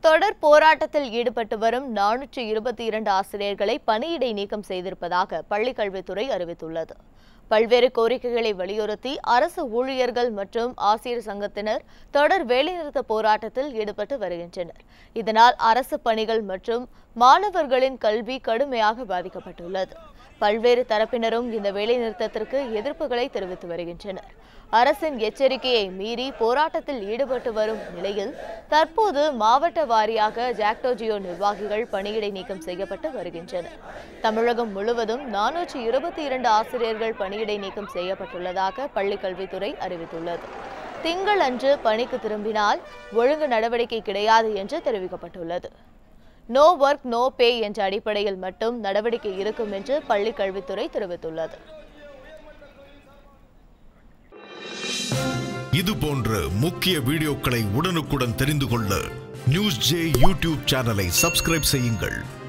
தொடர் போராட்டத்தில் ஈடுபட்டு வரும் நானூற்றி இருபத்தி இரண்டு ஆசிரியர்களை பணியிடை நீக்கம் செய்திருப்பதாக பள்ளிக்கல்வித்துறை அறிவித்துள்ளது பல்வேறு கோரிக்கைகளை வலியுறுத்தி அரசு ஊழியர்கள் மற்றும் ஆசிரியர் சங்கத்தினர் தொடர் வேலைநிறுத்த போராட்டத்தில் ஈடுபட்டு வருகின்றனர் இதனால் அரசு பணிகள் மற்றும் மாணவர்களின் கல்வி கடுமையாக பாதிக்கப்பட்டுள்ளது பல்வேறு தரப்பினரும் இந்த வேலைநிறுத்தத்திற்கு எதிர்ப்புகளை தெரிவித்து வருகின்றனர் அரசின் எச்சரிக்கையை மீறி போராட்டத்தில் ஈடுபட்டு வரும் நிலையில் தற்போது மாவட்ட வாரியாக ஜாக்டோஜியோ நிர்வாகிகள் பணியிடை நீக்கம் செய்யப்பட்டு வருகின்றனர் தமிழகம் முழுவதும் நானூற்றி இருபத்தி இரண்டு ஆசிரியர்கள் பணியிடை நீக்கம் செய்யப்பட்டுள்ளதாக பள்ளிக்கல்வித்துறை அறிவித்துள்ளது திங்கள் அன்று பணிக்கு திரும்பினால் ஒழுங்கு நடவடிக்கை கிடையாது என்று தெரிவிக்கப்பட்டுள்ளது நோ ஒர்க் நோ பே என்ற அடிப்படையில் மட்டும் நடவடிக்கை இருக்கும் என்று பள்ளிக் கல்வித்துறை தெரிவித்துள்ளது இது போன்ற முக்கிய வீடியோக்களை உடனுக்குடன் தெரிந்து கொள்ள நியூஸ் ஜே யூடியூப் சேனலை சப்ஸ்கிரைப் செய்யுங்கள்